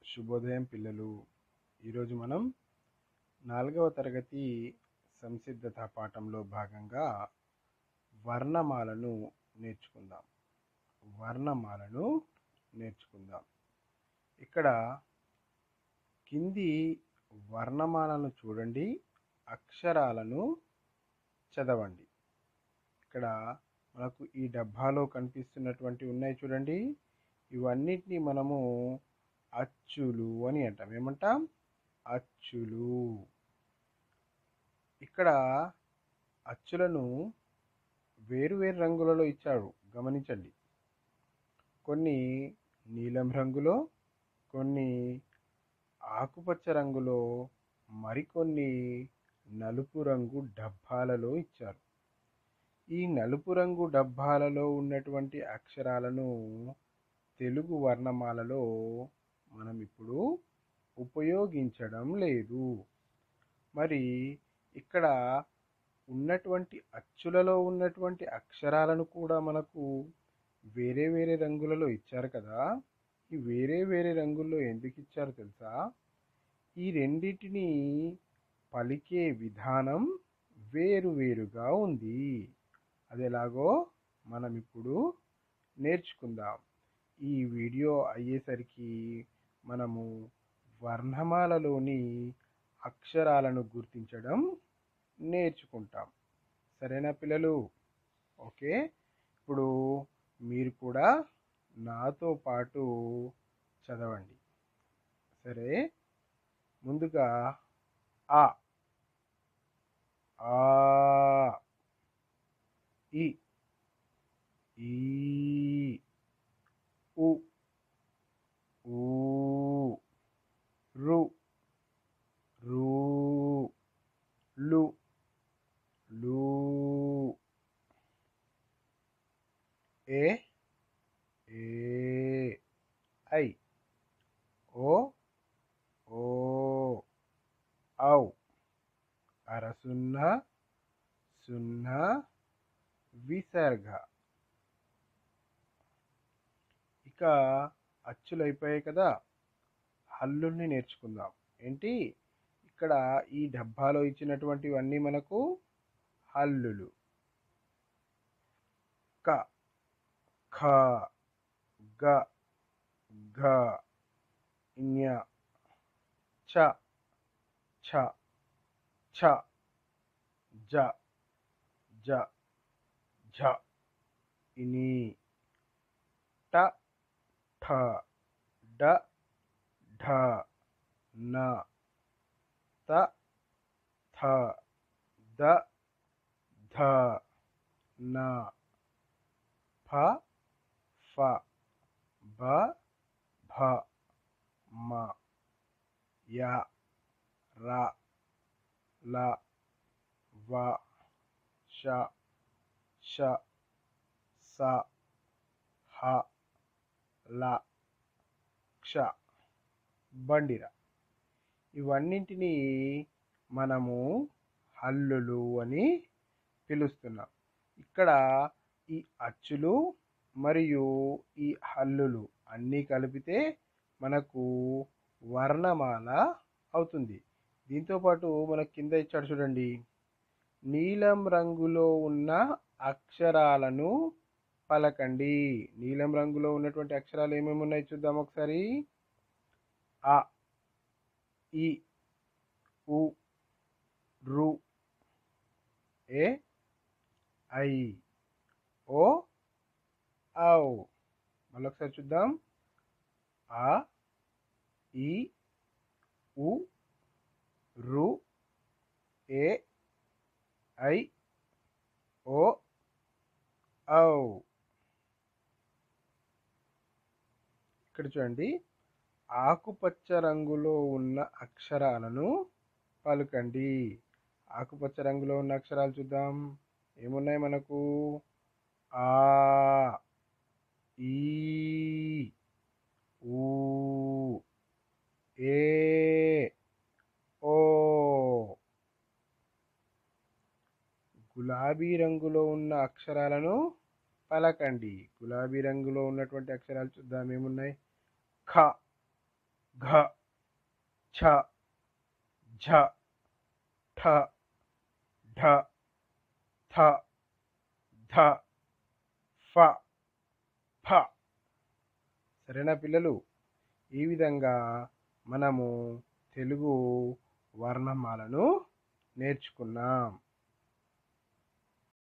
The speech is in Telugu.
శుభోదయం పిల్లలు ఈరోజు మనం నాలుగవ తరగతి సంసిద్ధత పాఠంలో భాగంగా వర్ణమాలను నేర్చుకుందాం వర్ణమాలను నేర్చుకుందాం ఇక్కడ కింది వర్ణమాలను చూడండి అక్షరాలను చదవండి ఇక్కడ మనకు ఈ డబ్బాలో కనిపిస్తున్నటువంటి ఉన్నాయి చూడండి ఇవన్నిటిని మనము అచ్చులు అని అంటాం ఏమంటాం అచ్చులు ఇక్కడ అచ్చులను వేరు వేరు రంగులలో ఇచ్చాడు గమనించండి కొన్ని నీలం రంగులో కొన్ని ఆకుపచ్చ రంగులో మరికొన్ని నలుపు రంగు డబ్బాలలో ఇచ్చారు ఈ నలుపు రంగు డబ్బాలలో ఉన్నటువంటి అక్షరాలను తెలుగు వర్ణమాలలో మనం ఇప్పుడు ఉపయోగించడం లేదు మరి ఇక్కడ ఉన్నటువంటి అచ్చులలో ఉన్నటువంటి అక్షరాలను కూడా మనకు వేరే వేరే రంగులలో ఇచ్చారు కదా ఈ వేరే వేరే రంగుల్లో ఎందుకు ఇచ్చారు తెలుసా ఈ రెండింటిని పలికే విధానం వేరువేరుగా ఉంది అది ఎలాగో మనం ఇప్పుడు నేర్చుకుందాం ఈ వీడియో అయ్యేసరికి మనము వర్ణమాలలోని అక్షరాలను గుర్తించడం నేర్చుకుంటాం సరేనా పిల్లలు ఓకే ఇప్పుడు మీరు కూడా నాతో పాటు చదవండి సరే ముందుగా ఆ ఆ ఇ ఈ ఉ ఊ రు రు లు లు ఏ ఏ ఐ ఓ ఓ ఔ అరసున్న సున్నా విసర్గ ఇక అచ్చులు అయిపోయాయి కదా హల్లుల్ని నేర్చుకుందాం ఏంటి ఇక్కడ ఈ డబ్బాలో ఇచ్చినటువంటివన్నీ మనకు హల్లులు క ఖ గ ఘ ఞ చ ఛ ఛ జ జ ఝ ఇని ట ఠ డ ఢ న త థ ద ధ న ఫ ఫ బ భ మ య ర ల వ ష ష స హ ల క్ష బండిర ఇవన్నింటినీ మనము హల్లులు అని పిలుస్తున్నాం ఇక్కడ ఈ అచ్చులు మరియు ఈ హల్లులు అన్నీ కలిపితే మనకు వర్ణమాల అవుతుంది దీంతోపాటు మన కింద ఇచ్చాడు చూడండి నీలం రంగులో ఉన్న అక్షరాలను పలకండి నీలం రంగులో ఉన్నటువంటి అక్షరాలు ఏమేమి ఉన్నాయి చూద్దాం ఒకసారి అ ఇ ఉ రు ఏ ఐ ఓ ఔ మళ్ళీ ఒకసారి చూద్దాం ఆ ఈ ఉ రు ఏ ఐ ఓ ఔ ఇక్కడ చూడండి ఆకుపచ్చ రంగులో ఉన్న అక్షరాలను పలుకండి ఆకుపచ్చ రంగులో ఉన్న అక్షరాలు చూద్దాం ఏమున్నాయి మనకు ఆ ఈ ఊ ఏ ఓ గులాబీ రంగులో ఉన్న అక్షరాలను పలకండి గులాబీ రంగులో ఉన్నటువంటి అక్షరాలు చూద్దాం ఏమున్నాయి ఖ ఘ ఛ ఝ ఠ ఢ థ ధ ఫ ఫ సరేనా పిల్లలు ఈ విధంగా మనము తెలుగు వర్ణమాలను నేర్చుకున్నాం